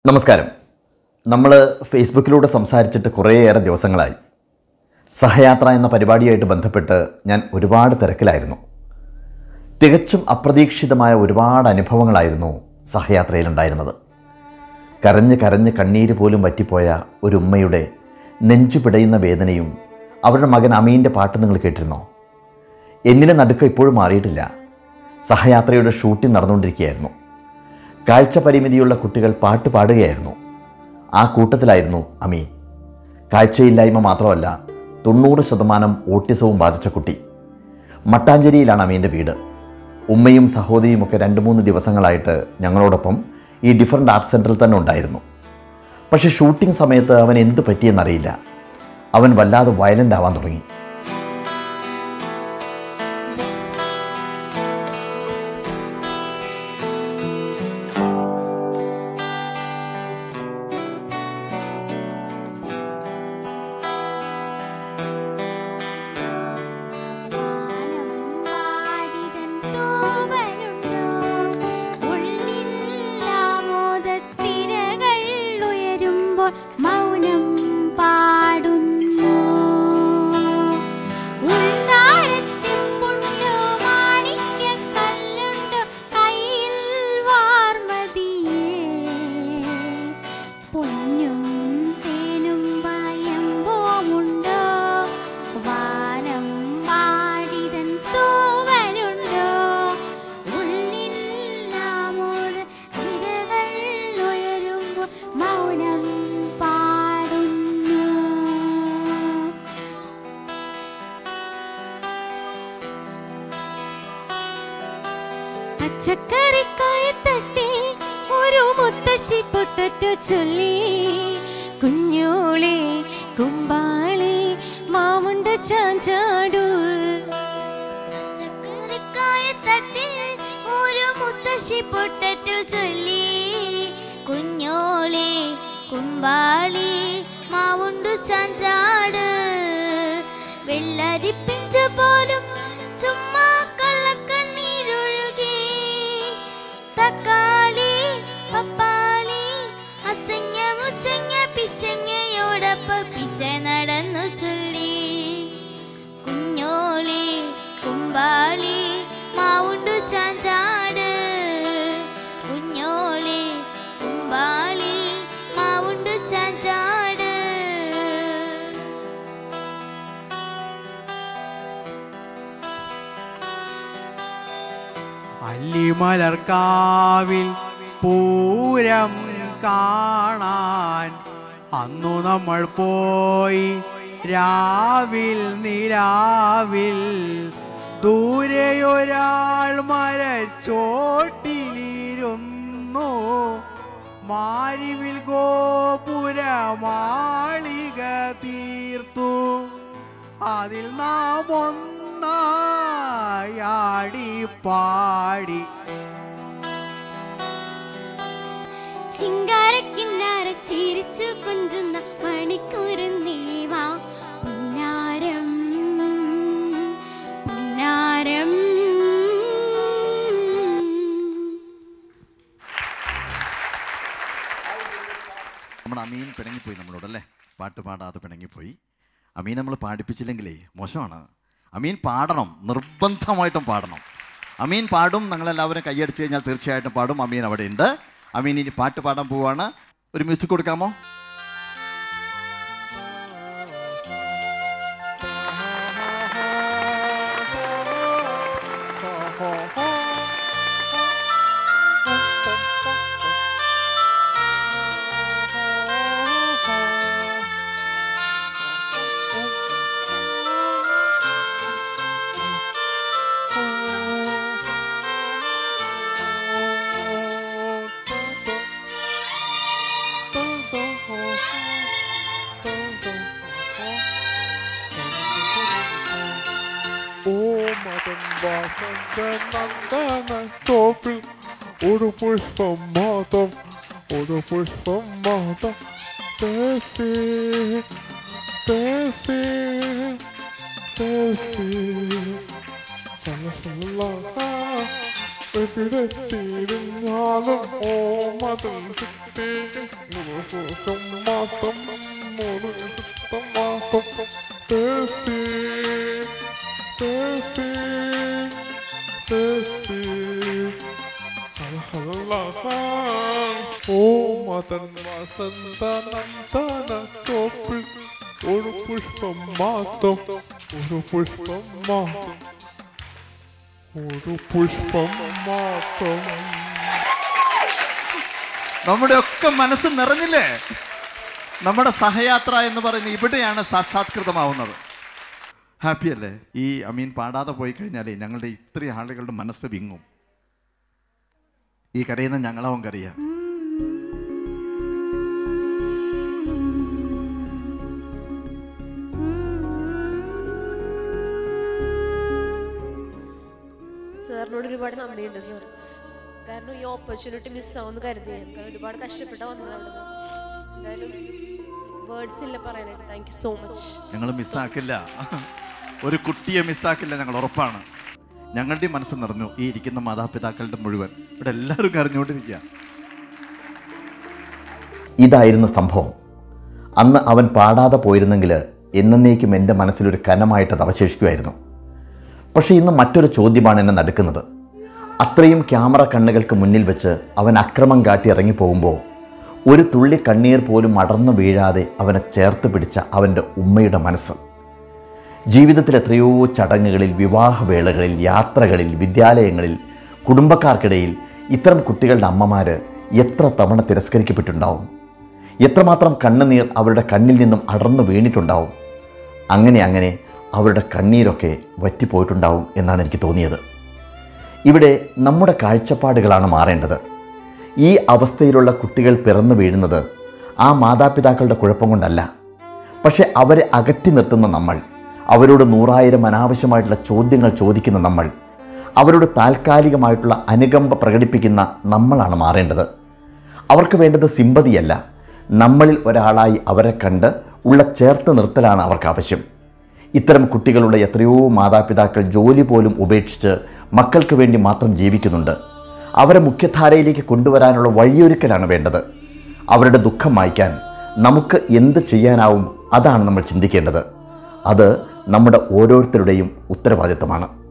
നമസ്കാരം നമ്മൾ ഫേസ്ബുക്കിലൂടെ സംസാരിച്ചിട്ട് കുറേയേറെ ദിവസങ്ങളായി സഹയാത്ര എന്ന പരിപാടിയായിട്ട് ബന്ധപ്പെട്ട് ഞാൻ ഒരുപാട് തിരക്കിലായിരുന്നു തികച്ചും അപ്രതീക്ഷിതമായ ഒരുപാട് അനുഭവങ്ങളായിരുന്നു സഹയാത്രയിലുണ്ടായിരുന്നത് കരഞ്ഞ് കരഞ്ഞ് കണ്ണീര് പോലും വറ്റിപ്പോയ ഒരു ഉമ്മയുടെ നെഞ്ചു പിടയുന്ന വേദനയും അവരുടെ മകൻ അമീൻ്റെ പാട്ട് നിങ്ങൾ കേട്ടിരുന്നോ എന്നിലെ നടുക്ക ഇപ്പോഴും മാറിയിട്ടില്ല സഹയാത്രയുടെ ഷൂട്ടിംഗ് നടന്നുകൊണ്ടിരിക്കുകയായിരുന്നു കാഴ്ച പരിമിതിയുള്ള കുട്ടികൾ പാട്ട് പാടുകയായിരുന്നു ആ കൂട്ടത്തിലായിരുന്നു അമീൻ കാഴ്ചയില്ലായ്മ മാത്രമല്ല തൊണ്ണൂറ് ശതമാനം ഓട്ടിസവും ബാധിച്ച കുട്ടി മട്ടാഞ്ചേരിയിലാണ് അമീൻ്റെ വീട് ഉമ്മയും സഹോദരിയും ഒക്കെ രണ്ട് മൂന്ന് ദിവസങ്ങളായിട്ട് ഞങ്ങളോടൊപ്പം ഈ ഡിഫറെൻ്റ് ആർട്ട് സെൻറ്ററിൽ തന്നെ ഉണ്ടായിരുന്നു പക്ഷേ ഷൂട്ടിംഗ് സമയത്ത് അവൻ എന്ത് പറ്റിയെന്നറിയില്ല അവൻ വല്ലാതെ വയലൻ്റ് ആവാൻ തുടങ്ങി വാനമ്പാടിതൻ തൂവലുണ്ടോ ഉള്ളിൽ ആമോദത്തിരകൾ ഉയരുമ്പോൾ മൗനം പാടുന്നു ഉൾനാരത്തിൽ പുണ്ടോ മാണിക്യക്കല്ലുണ്ടോ കയ്യിൽ വാർമതിയേ പൊന്നും തേനും ഭയമ്പോമുണ്ടോ വാനം പാടിതൻ തൂവലുണ്ടോ ഉള്ളിൽ നാമോദ തിരകൾ ഉയരുമ്പോൾ മൗനം പാടുന്നു പച്ചക്കറിക്കായ തട്ടി ഒരു മുത്തശ്ശി പൊട്ടറ്റോ ചൊല്ലി കുഞ്ഞോളെ കുമ്പാളി മാമുണ്ട ചാഞ്ചാടു പച്ചക്കറിക്കായ തട്ടിൽ ഒരു മുത്തശ്ശി പൊട്ടറ്റു ചൊല്ലി കുഞ്ഞോളെ കുമ്പാളി മാവുണ്ടു ചാഞ്ചാട് വെള്ളരിപ്പിഞ്ച പോലും ചുമ്മാ കള്ളക്കണ്ണീരൊഴുകി തക്കാളി പപ്പാളി അച്ചങ്ങ മുച്ചങ്ങ പിച്ചങ്ങയോടൊപ്പം പിച്ച നടന്നു ചൊല്ലി കുഞ്ഞോളി കുമ്പാളി മാവുണ്ടു ചാഞ്ചാട് കുഞ്ഞോളി കുമ്പാളി മാവുണ്ടു ചാഞ്ചാട് അല്ലിമലർക്കാവിൽ പൂരം കാണാൻ അന്നു നമ്മൾ പോയി രാവിൽ നിലാവിൽ ദൂരെയൊരാൾ മരച്ചോട്ടിലിരുന്നു മാരിവിൽ ഗോപുര മാളിക തീർത്തു അതിൽ നാം ഒന്നായാടി പാടി ചിങ്കാരക്കിന്നാര ചിരിച്ചു കൊഞ്ചുന്ന മണിക്കൂരുന്നേവാ പുന്നാരം പുന്നാരം നമ്മുടെ അമീൻ പിണങ്ങിപ്പോയി നമ്മളോട് അല്ലേ പാട്ട് പാടാതെ പിണങ്ങിപ്പോയി അമീൻ നമ്മൾ പാടിപ്പിച്ചില്ലെങ്കിലേ മോശമാണ് അമീൻ പാടണം നിർബന്ധമായിട്ടും പാടണം അമീൻ പാടും ഞങ്ങളെല്ലാവരും കൈയടിച്ച് കഴിഞ്ഞാൽ തീർച്ചയായിട്ടും പാടും അമീൻ അവിടെ ഉണ്ട് അമീൻ ഇനി പാട്ട് പാടാൻ പോവാണ് ഒരു മ്യൂസിക് കൊടുക്കാമോ ഓ മതം വാസന്ത നന്ദന തോപ്പിൽ ഒരു പുഷ്പം മാത്രം ഒരു പുഷ്പം മാത്രം പേസി പേസി പേസി എവിടെ തിരിഞ്ഞാലും ഓമതം കിട്ടിയും മുറുകും മാത്രം മുറുകും മാത്രം തേസി തേസി തേസി ഓ മതൻ വസന്ത നന്ദന തോപ്പിൽ ഒരു പുഷ്പം മാത്രം ഒരു പുഷ്പം മാത്രം ഒരു പുഷ്പം മാത്രം നമ്മുടെ ഒക്കെ മനസ്സ് നിറഞ്ഞില്ലേ നമ്മുടെ സഹയാത്ര എന്ന് പറയുന്നത് ഇവിടെയാണ് സാക്ഷാത്കൃതമാവുന്നത് ഹാപ്പി അല്ലേ ഈ അമീൻ പാടാതെ പോയി കഴിഞ്ഞാലേ ഞങ്ങളുടെ ഇത്രയും ആളുകളുടെ മനസ്സ് വിങ്ങും ഈ കരയുന്ന ഞങ്ങളാവും കരയാ സാറിനോട് ഒരുപാട് നന്ദിയുണ്ട് സാർ കാരണം ഈ ഓപ്പർച്യൂണിറ്റി മിസ്സാവുമെന്ന് കരുതി ഞാൻ കാരണം ഒരുപാട് കഷ്ടപ്പെട്ടാ വന്നത് അവിടെ നിന്ന് എന്തായാലും വേർഡ്സ് ഇല്ല പറയാനായിട്ട് താങ്ക് യു സോ മച്ച് ഞങ്ങൾ മിസ്സാക്കില്ല ഒരു കുട്ടിയെ മിസ്സാക്കില്ല ഞങ്ങൾ ഉറപ്പാണ് ഞങ്ങളുടെ മനസ്സ് നിറഞ്ഞു ഈ ഇരിക്കുന്ന മാതാപിതാക്കളുടെ മുഴുവൻ ഇവിടെ എല്ലാവരും കരഞ്ഞുകൊണ്ടിരിക്കുക ഇതായിരുന്നു സംഭവം അന്ന് അവൻ പാടാതെ പോയിരുന്നെങ്കിൽ എന്നേക്കും എൻ്റെ മനസ്സിലൊരു കനമായിട്ടത് അവശേഷിക്കുമായിരുന്നു പക്ഷേ ഇന്ന് മറ്റൊരു ചോദ്യമാണ് എന്നെ നടുക്കുന്നത് അത്രയും ക്യാമറ കണ്ണുകൾക്ക് മുന്നിൽ വെച്ച് അവൻ അക്രമം കാട്ടി ഇറങ്ങിപ്പോകുമ്പോൾ ഒരു തുള്ളി കണ്ണീർ പോലും അടർന്നു വീഴാതെ അവനെ ചേർത്ത് പിടിച്ച അവൻ്റെ ഉമ്മയുടെ മനസ്സ് ജീവിതത്തിൽ എത്രയോ ചടങ്ങുകളിൽ വിവാഹവേളകളിൽ യാത്രകളിൽ വിദ്യാലയങ്ങളിൽ കുടുംബക്കാർക്കിടയിൽ ഇത്തരം കുട്ടികളുടെ അമ്മമാർ എത്ര തവണ തിരസ്കരിക്കപ്പെട്ടിട്ടുണ്ടാവും എത്രമാത്രം കണ്ണുനീർ അവരുടെ കണ്ണിൽ നിന്നും അടർന്നു വീണിട്ടുണ്ടാവും അങ്ങനെ അങ്ങനെ അവരുടെ കണ്ണീരൊക്കെ വറ്റിപ്പോയിട്ടുണ്ടാവും എന്നാണ് എനിക്ക് തോന്നിയത് ഇവിടെ നമ്മുടെ കാഴ്ചപ്പാടുകളാണ് മാറേണ്ടത് ഈ അവസ്ഥയിലുള്ള കുട്ടികൾ പിറന്നു വീഴുന്നത് ആ മാതാപിതാക്കളുടെ കുഴപ്പം കൊണ്ടല്ല പക്ഷെ അവരെ അകറ്റി നിർത്തുന്ന നമ്മൾ അവരോട് നൂറായിരം അനാവശ്യമായിട്ടുള്ള ചോദ്യങ്ങൾ ചോദിക്കുന്ന നമ്മൾ അവരോട് താൽക്കാലികമായിട്ടുള്ള അനുകമ്പ പ്രകടിപ്പിക്കുന്ന നമ്മളാണ് മാറേണ്ടത് അവർക്ക് വേണ്ടത് സിമ്പതിയല്ല നമ്മളിൽ ഒരാളായി അവരെ കണ്ട് ഉള്ള ചേർത്ത് നിർത്തലാണ് അവർക്ക് ആവശ്യം ഇത്തരം കുട്ടികളുള്ള എത്രയോ മാതാപിതാക്കൾ ജോലി പോലും ഉപേക്ഷിച്ച് മക്കൾക്ക് വേണ്ടി മാത്രം ജീവിക്കുന്നുണ്ട് അവരെ മുഖ്യധാരയിലേക്ക് കൊണ്ടുവരാനുള്ള വഴിയൊരുക്കലാണ് വേണ്ടത് അവരുടെ ദുഃഖം മായ്ക്കാൻ നമുക്ക് എന്ത് ചെയ്യാനാവും അതാണ് നമ്മൾ ചിന്തിക്കേണ്ടത് അത് നമ്മുടെ ഓരോരുത്തരുടെയും ഉത്തരവാദിത്തമാണ്